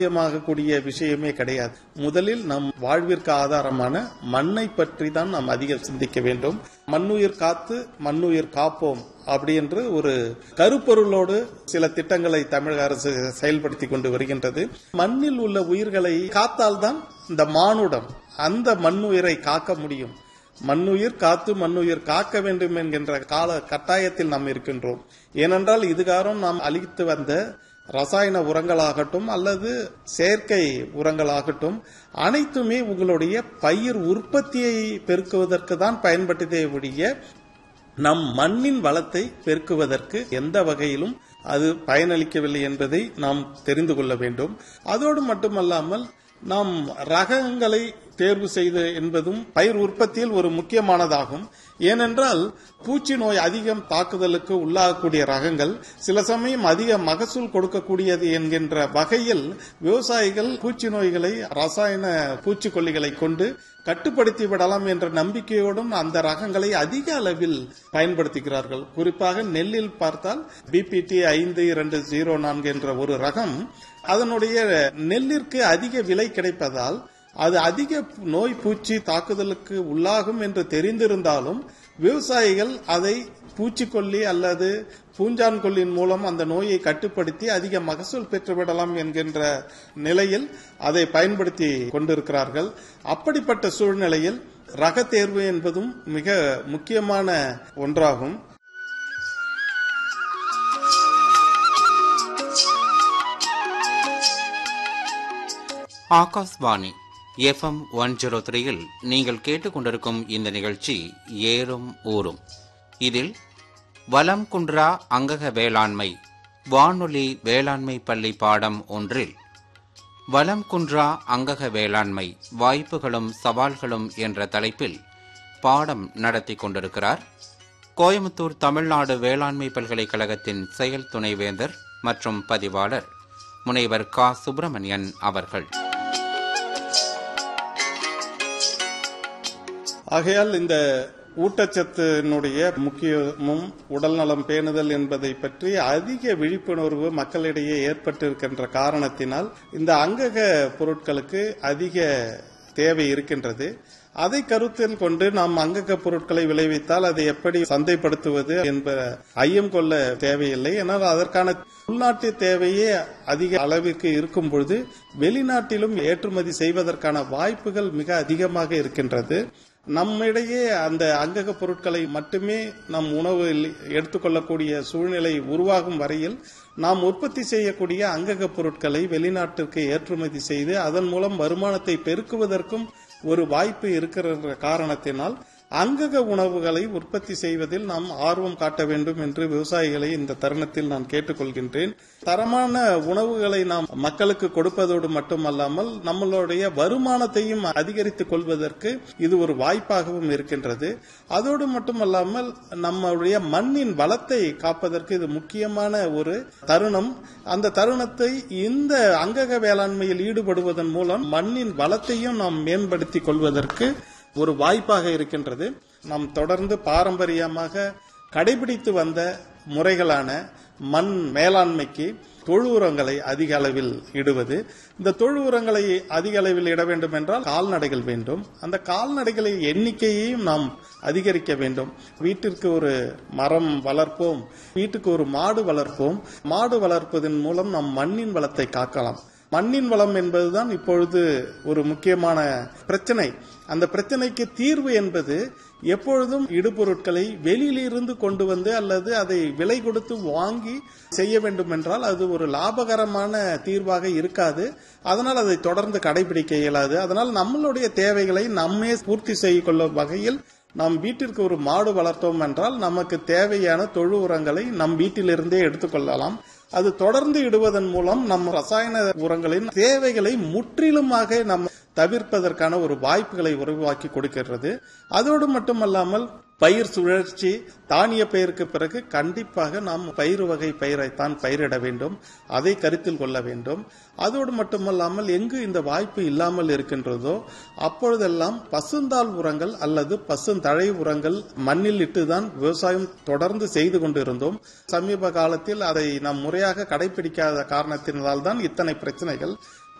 முக்கியமாகக்கூடிய விஷயமே கிடையாது முதலில் நம் வாழ்விற்கு ஆதாரமான மண்ணை பற்றி தான் நாம் அதிகம் சிந்திக்க வேண்டும் மண்ணுயிர் காத்து மண்ணுயிர் காப்போம் அப்படி என்று ஒரு கருப்பொருளோடு சில திட்டங்களை தமிழக அரசு செயல்படுத்தி கொண்டு வருகின்றது மண்ணில் உள்ள உயிர்களை காத்தால்தான் இந்த மானுடம் அந்த மண்ணுயிரை காக்க முடியும் மண்ணுயிர் காத்து மண்ணுயிர் காக்க வேண்டும் என்கின்ற கால கட்டாயத்தில் நாம் இருக்கின்றோம் ஏனென்றால் இதுகாரம் நாம் அளித்து வந்த ரசாயன உரங்களாகட்டும் அல்லது செயற்கை உரங்களாகட்டும் அனைத்துமே உங்களுடைய பயிர் உற்பத்தியை பெருக்குவதற்கு தான் பயன்பட்டதே ஒழிய நம் மண்ணின் வளத்தை பெருக்குவதற்கு எந்த வகையிலும் அது பயனளிக்கவில்லை என்பதை நாம் தெரிந்து கொள்ள வேண்டும் அதோடு மட்டுமல்லாமல் நாம் ரகங்களை தேர்வு செய்து என்பதும் பயிர் உற்பத்தியில் ஒரு முக்கியமானதாகும் ஏனென்றால் பூச்சி நோய் அதிகம் தாக்குதலுக்கு உள்ளாகக்கூடிய ரகங்கள் சில சமயம் அதிக மகசூல் கொடுக்கக்கூடியது என்கின்ற வகையில் விவசாயிகள் பூச்சி நோய்களை ரசாயன பூச்சிக்கொல்லிகளை கொண்டு கட்டுப்படுத்தி விடலாம் என்ற நம்பிக்கையோடும் அந்த ரகங்களை அதிக அளவில் பயன்படுத்துகிறார்கள் குறிப்பாக நெல்லில் பார்த்தால் பிபிடி ஐந்து இரண்டு ஜீரோ நான்கு என்ற ஒரு ரகம் அதனுடைய நெல்லிற்கு அதிக விலை கிடைப்பதால் அது அதிக நோய் பூச்சி தாக்குதலுக்கு உள்ளாகும் என்று தெரிந்திருந்தாலும் விவசாயிகள் அதை பூச்சிக்கொல்லி அல்லது பூஞ்சான் கொல்லின் மூலம் அந்த நோயை கட்டுப்படுத்தி அதிக மகசூல் பெற்றுவிடலாம் என்கின்ற நிலையில் அதை பயன்படுத்தி கொண்டிருக்கிறார்கள் அப்படிப்பட்ட சூழ்நிலையில் ரக தேர்வு என்பதும் மிக முக்கியமான ஒன்றாகும் ஆகாஷ்வாணி எஃப்எம் ஒன் ஜீரோ த்ரீயில் நீங்கள் கேட்டுக்கொண்டிருக்கும் இந்த நிகழ்ச்சி ஏறும் ஊரும் இதில் வலம் குன்றா அங்கக வேளாண்மை வானொலி வேளாண்மை பள்ளி பாடம் ஒன்றில் வலம் குன்றா அங்கக வேளாண்மை வாய்ப்புகளும் சவால்களும் என்ற தலைப்பில் பாடம் நடத்தி கொண்டிருக்கிறார் கோயமுத்தூர் தமிழ்நாடு வேளாண்மை பல்கலைக்கழகத்தின் செயல் துணைவேந்தர் மற்றும் பதிவாளர் முனைவர் கா சுப்பிரமணியன் அவர்கள் ஆகையால் இந்த ஊட்டச்சத்தினுடைய முக்கியமும் உடல்நலம் பேணுதல் என்பதை பற்றி அதிக விழிப்புணர்வு மக்களிடையே ஏற்பட்டிருக்கின்ற காரணத்தினால் இந்த அங்கக பொருட்களுக்கு அதிக தேவை இருக்கின்றது அதை கருத்தில் கொண்டு நாம் அங்கக பொருட்களை விளைவித்தால் அதை எப்படி சந்தைப்படுத்துவது என்ப ஐயம் கொள்ள தேவையில்லை ஆனால் அதற்கான உள்நாட்டு தேவையே அதிக அளவிற்கு இருக்கும் பொழுது வெளிநாட்டிலும் ஏற்றுமதி செய்வதற்கான வாய்ப்புகள் மிக அதிகமாக இருக்கின்றது நம்மிடையே அந்த அங்கக பொருட்களை மட்டுமே நம் உணவில் எடுத்துக்கொள்ளக்கூடிய சூழ்நிலை உருவாகும் வரையில் நாம் உற்பத்தி செய்யக்கூடிய அங்கக பொருட்களை வெளிநாட்டிற்கு ஏற்றுமதி செய்து அதன் மூலம் வருமானத்தை பெருக்குவதற்கும் ஒரு வாய்ப்பு இருக்கிற காரணத்தினால் அங்கக உணவுகளை உற்பத்தி செய்வதில் நாம் ஆர்வம் காட்ட வேண்டும் என்று விவசாயிகளை இந்த தருணத்தில் நான் கேட்டுக்கொள்கின்றேன் தரமான உணவுகளை நாம் மக்களுக்கு கொடுப்பதோடு மட்டுமல்லாமல் நம்மளுடைய வருமானத்தையும் அதிகரித்துக் கொள்வதற்கு இது ஒரு வாய்ப்பாகவும் இருக்கின்றது அதோடு மட்டுமல்லாமல் நம்முடைய மண்ணின் வளத்தை காப்பதற்கு இது முக்கியமான ஒரு தருணம் அந்த தருணத்தை இந்த அங்கக வேளாண்மையில் ஈடுபடுவதன் மூலம் மண்ணின் வளத்தையும் நாம் மேம்படுத்திக் கொள்வதற்கு ஒரு வாய்ப்பாக இருக்கின்றது நாம் தொடர்ந்து பாரம்பரியமாக கடைபிடித்து வந்த முறைகளான மண் மேலாண்மைக்கு தொழு உரங்களை அதிக அளவில் இடுவது இந்த தொழு உரங்களை அதிக அளவில் இட வேண்டும் என்றால் கால்நடைகள் வேண்டும் அந்த கால்நடைகளை எண்ணிக்கையையும் நாம் அதிகரிக்க வேண்டும் வீட்டிற்கு ஒரு மரம் வளர்ப்போம் வீட்டுக்கு ஒரு மாடு வளர்ப்போம் மாடு வளர்ப்பதன் மூலம் நாம் மண்ணின் வளத்தை காக்கலாம் மண்ணின் வளம் என்பதுதான் இப்பொழுது ஒரு முக்கியமான பிரச்சனை அந்த பிரச்சனைக்கு தீர்வு என்பது எப்பொழுதும் இடுபொருட்களை வெளியிலிருந்து கொண்டு வந்து அல்லது அதை விலை கொடுத்து வாங்கி செய்ய வேண்டும் என்றால் அது ஒரு லாபகரமான தீர்வாக இருக்காது அதனால் அதை தொடர்ந்து கடைபிடிக்க இயலாது அதனால் நம்மளுடைய தேவைகளை நம்மே பூர்த்தி செய்து கொள்ளும் வகையில் நாம் வீட்டிற்கு ஒரு மாடு வளர்த்தோம் என்றால் நமக்கு தேவையான தொழு உரங்களை நம் வீட்டிலிருந்தே எடுத்துக்கொள்ளலாம் அது தொடர்ந்து இடுவதன் மூலம் நம் ரசாயன உரங்களின் தேவைகளை முற்றிலுமாக நம் தவிர்ப்பதற்கான ஒரு வாய்ப்புகளை உருவாக்கி கொடுக்கிறது அதோடு மட்டுமல்லாமல் பயிர் சுழற்சி தானிய பயிருக்கு பிறகு கண்டிப்பாக நாம் பயிர் வகை பயிரைத்தான் பயிரிட வேண்டும் அதை கருத்தில் கொள்ள வேண்டும் அதோடு மட்டுமல்லாமல் எங்கு இந்த வாய்ப்பு இல்லாமல் இருக்கின்றதோ அப்பொழுதெல்லாம் பசுந்தாள் உரங்கள் அல்லது பசுந்தழை உரங்கள் மண்ணில் இட்டுதான் விவசாயம் தொடர்ந்து செய்து கொண்டிருந்தோம் சமீப காலத்தில் அதை நாம் முறையாக கடைபிடிக்காத காரணத்தினால்தான் இத்தனை பிரச்சனைகள்